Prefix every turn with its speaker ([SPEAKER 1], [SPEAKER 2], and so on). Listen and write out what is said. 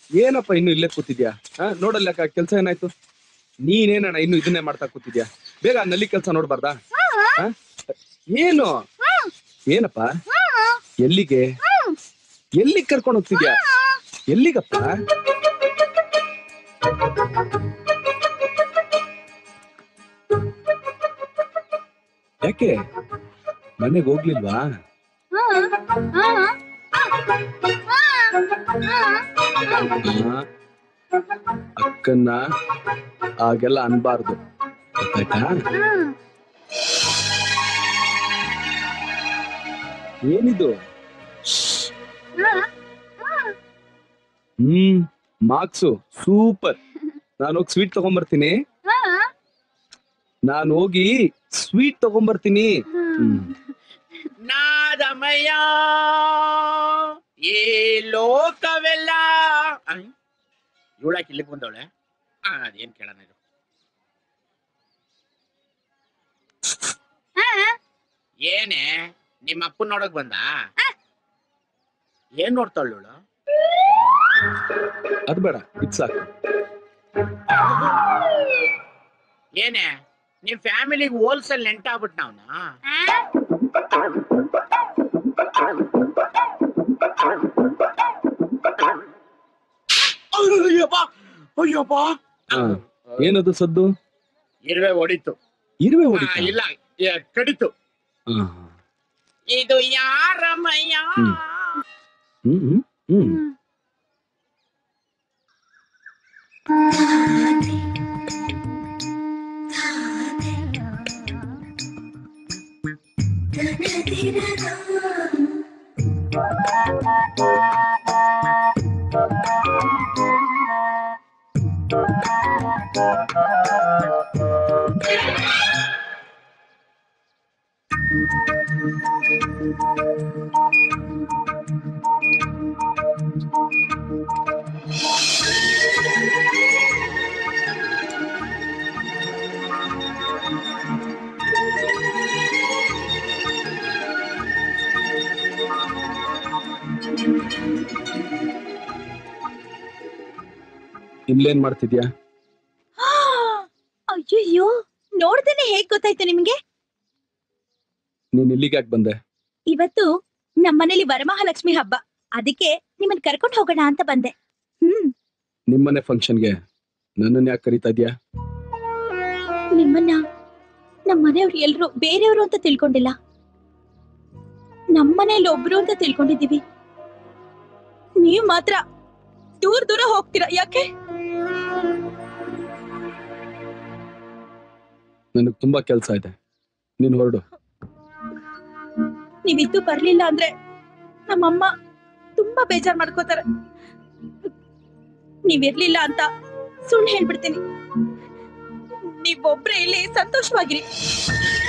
[SPEAKER 1] ಏನಪ್ಪ ಇನ್ನು ಇಲ್ಲೇ ಕೂತಿದ್ಯಾ ಹಾ ನೋಡಲ್ಲ ಕೆಲ್ಸ ಏನಾಯ್ತು ನೀನೇನಣ್ಣ ಇನ್ನು ಇದನ್ನೇ ಮಾಡ್ತಾ ಕೂತಿದ್ಯಾ ಬೇಗ ಆ ನಲ್ಲಿ ಕೆಲ್ಸ ನೋಡ್ಬಾರ್ದಾ ಹಾ? ಏನು ಏನಪ್ಪ ಎಲ್ಲಿಗೆ ಎಲ್ಲಿಗೆ ಕರ್ಕೊಂಡು ಹೋಗ್ತಿದ್ಯಾ ಎಲ್ಲಿಗಪ್ಪ ಯಾಕೆ ಮನೆಗೆ ಹೋಗ್ಲಿಲ್ವಾ ಆ, ಅಕ್ಕನ್ನ ಹಾಗೆಲ್ಲ ಅನ್ಬಾರ್ದು ಗೊತ್ತಾಯ್ತಾ ಏನಿದು ಹ್ಮ್ ಮಾರ್ಕ್ಸು ಸೂಪರ್ ನಾನು ಹೋಗಿ ಸ್ವೀಟ್ ತಗೊಂಬರ್ತೀನಿ ನಾನು ಹೋಗಿ ಸ್ವೀಟ್ ತಗೊಂಬರ್ತೀನಿ ಹ್ಮ್
[SPEAKER 2] ನಾದಮಯ ಈ ಲೋಕವೆಲ್ಲ ಇವಳಕ್ಕೆ ಇಲ್ಲಿಗೆ ಬಂದವಳೆ ಆ, ಅದೇನ್ ಕೇಳೋಣ ಇದು ಏನೇ ನಿಮ್ಮ ಅಪ್ಪನ್ ನೋಡಕ್ ಬಂದ ಏನ್ ನೋಡ್ತಾಳು ಇವಳು
[SPEAKER 1] ಅದ್ ಬೇಡ ಇದ್ ಸಾಕು
[SPEAKER 2] ಏನೇ ನಿಮ್ ಫ್ಯಾಮಿಲಿಗೆ ಹೋಲ್ಸೇಲ್ ನೆಂಟಾಗ್ಬಿಟ್ ನಾವ್ನ ಅಯ್ಯಪ್ಪ ಅಯ್ಯಪ್ಪ
[SPEAKER 1] ಹಾ. ಏನದು ಸದ್ದು
[SPEAKER 2] ಇರುವೆ ಹೊಡಿತು
[SPEAKER 1] ಇರುವೆ
[SPEAKER 2] ಆ,
[SPEAKER 1] ಹೊಡಿತಾ
[SPEAKER 2] ಇಲ್ಲ ಏ, ಕಡಿತು
[SPEAKER 1] ಹಾ.
[SPEAKER 2] ಇದು ಯಾರಮಯ್ಯ
[SPEAKER 1] ಹ್ಮ್. ಹ್ಮ್ ಹ್ಮ್ ಹ್ಮ್ ಇಲ್ಲೇನ್ ಮಾಡ್ತಿದ್ಯಾ
[SPEAKER 3] ಅಯ್ಯಯ್ಯೋ ನೋಡ್ದೇನೆ ಹೇಗ್ ಗೊತ್ತಾಯ್ತು ನಿಮ್ಗೆ
[SPEAKER 1] ನೀನ್ ಇಲ್ಲಿಗೆ ಯಾಕೆ ಬಂದೆ
[SPEAKER 3] ಇವತ್ತು ನಮ್ಮನೇಲಿ ವರಮಹಾಲಕ್ಷ್ಮಿ ಹಬ್ಬ ಅದಕ್ಕೆ ನಿಮ್ಮನ್ ಕರ್ಕೊಂಡ್ ಹೋಗೋಣ ಅಂತ ಬಂದೆ ಹ್ಮ್
[SPEAKER 1] ನಿಮ್ಮನೆ ಫಂಕ್ಷನ್ಗೆ ನನ್ನನ್ನ ಯಾಕೆ ಕರೀತಾ ಇದ್ಯಾ
[SPEAKER 3] ನಿಮ್ಮನ್ನ ನಮ್ಮ ಮನೆಯವ್ರು ಎಲ್ರು ಬೇರೆಯವರು ಅಂತ ತಿಳ್ಕೊಂಡಿಲ್ಲ ನಮ್ಮನೇಲಿ ಒಬ್ರು ಅಂತ ತಿಳ್ಕೊಂಡಿದೀವಿ ನೀವ್ ಮಾತ್ರ ದೂರ ದೂರ ಹೋಗ್ತೀರಾ ಯಾಕೆ
[SPEAKER 1] ನನಗ್ ತುಂಬಾ ಕೆಲ್ಸ ಇದೆ ನೀನ್ ಹೊರಡು
[SPEAKER 3] ನೀವಿದ್ದು ಬರ್ಲಿಲ್ಲ ಅಂದ್ರೆ ನಮ್ಮಮ್ಮ ತುಂಬಾ ಬೇಜಾರ್ ಮಾಡ್ಕೋತಾರೆ ನೀವಿರ್ಲಿಲ್ಲ ಅಂತ ಸುಳ್ಳು ಹೇಳ್ಬಿಡ್ತೀನಿ ನೀವೊಬ್ರೇ ಇಲ್ಲಿ ಸಂತೋಷವಾಗಿರಿ